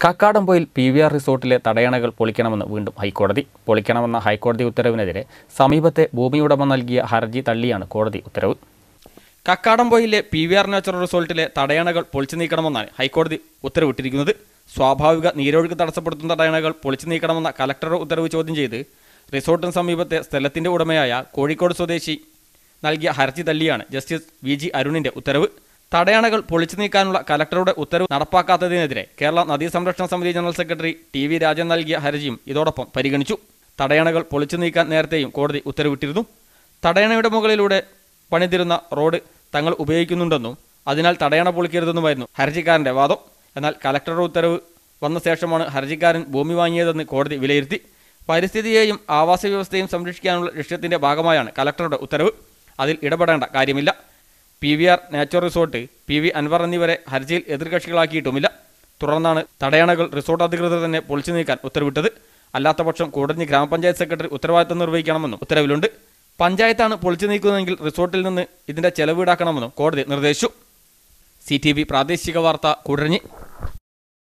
Kakkadampoyil P V R റിസോർട്ടിലെ തടയണകൾ പൊളിക്കണമെന്ന് വീണ്ടും ഹൈക്കോടതി പൊളിക്കണമെന്ന ഹൈക്കോടതി ഉത്തരവിനെതിരെ സമീപത്തെ ഭൂമി ഉടമ നൽകിയ ഹർജി തള്ളിയാണ് കോടതി ഉത്തരവ് കക്കാടംപൊയിലെ പി വി ആർ നാച്ചുറൽ റിസോർട്ടിലെ തടയണകൾ പൊളിച്ചു നീക്കണമെന്നാണ് ഹൈക്കോടതി ഉത്തരവിട്ടിരിക്കുന്നത് സ്വാഭാവിക നീരൊഴുക്ക് തടസ്സപ്പെടുത്തുന്ന തടയണകൾ പൊളിച്ചു നീക്കണമെന്ന കലക്ടറുടെ ഉത്തരവ് ചോദ്യം ചെയ്ത് റിസോർട്ടിന് സമീപത്തെ സ്ഥലത്തിന്റെ ഉടമയായ കോഴിക്കോട് സ്വദേശി നൽകിയ ഹർജി തള്ളിയാണ് ജസ്റ്റിസ് വി ജി അരുണിന്റെ ഉത്തരവ് തടയണകൾ പൊളിച്ചു നീക്കാനുള്ള കലക്ടറുടെ ഉത്തരവ് നടപ്പാക്കാത്തതിനെതിരെ കേരള നദീ സംരക്ഷണ സമിതി general secretary T V Rajan നൽകിയ ഹർജിയും ഇതോടൊപ്പം പരിഗണിച്ചു തടയണകൾ പൊളിച്ചു നീക്കാൻ നേരത്തെയും കോടതി ഉത്തരവിട്ടിരുന്നു തടയണയുടെ മുകളിലൂടെ പണിതിരുന്ന റോഡ് തങ്ങൾ ഉപയോഗിക്കുന്നുണ്ടെന്നും അതിനാൽ തടയണ പൊളിക്കരുതെന്നുമായിരുന്നു ഹർജിക്കാരന്റെ വാദം എന്നാൽ കലക്ടറുടെ ഉത്തരവ് വന്ന ശേഷമാണ് ഹർജിക്കാരൻ ഭൂമി വാങ്ങിയതെന്ന് കോടതി വിലയിരുത്തി പരിസ്ഥിതിയെയും ആവാസ വ്യവസ്ഥയും സംരക്ഷിക്കാനുള്ള ലക്ഷ്യത്തിന്റെ ഭാഗമായാണ് കലക്ടറുടെ ഉത്തരവ് അതിൽ ഇടപെടേണ്ട കാര്യമില്ല P V R natural resort P V Anvar എന്നിവരെ ഹർജിയിൽ എതിർകക്ഷികളാക്കിയിട്ടുമില്ല തുടർന്നാണ് തടയണകൾ റിസോർട്ട് അധികൃതർ തന്നെ പൊളിച്ചു നീക്കാൻ ഉത്തരവിട്ടത് അല്ലാത്തപക്ഷം കൂടഞ്ഞി ഗ്രാമപഞ്ചായത്ത് സെക്രട്ടറി ഉത്തരവാദിത്തം നിർവഹിക്കണമെന്നും ഉത്തരവിലുണ്ട് പഞ്ചായത്താണ് പൊളിച്ചു നീക്കുന്നതെങ്കിൽ റിസോർട്ടിൽ നിന്ന് ഇതിന്റെ ചെലവ് ഈടാക്കണമെന്നും കോടതി നിർദ്ദേശിച്ചു സി ടി വി പ്രാദേശിക വാർത്ത കൂടഞ്ഞി